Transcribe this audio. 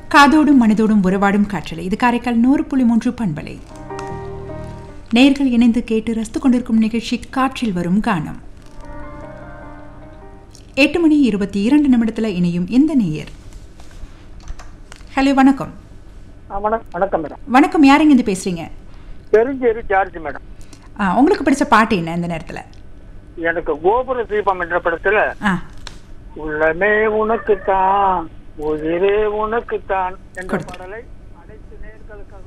காதோடும் மனதோடும் உறவாடும் காற்றலை இது காரைக்கால் நூறு புள்ளி மூன்று பண்பலை நேர்கள் இணைந்து கேட்டு ரசித்துக் கொண்டிருக்கும் நிகழ்ச்சி காற்றில் வரும் கானம் எட்டு மணி இருபத்தி இரண்டு நிமிடத்தில் இணையும் இந்த நேயர் ஹலோ வணக்கம் ஆ, வணக்கம் வணக்கம் மேடம் வணக்கம் யாருங்க இருந்து பேசுறீங்க பெருஞ்சேரி ஜார்ஜ் மேடம் ஆ, உங்களுக்கு பிடிச்ச பாட்டு என்ன இந்த நேரத்தில் எனக்கு கோபுர தீபம் என்ற படத்துல ஆ உள்ளமே உனக்குத்தான் உயிரே உனக்குத்தான் என்ற கொடுத்து. பாடலை அனைத்து நேர்களுக்காக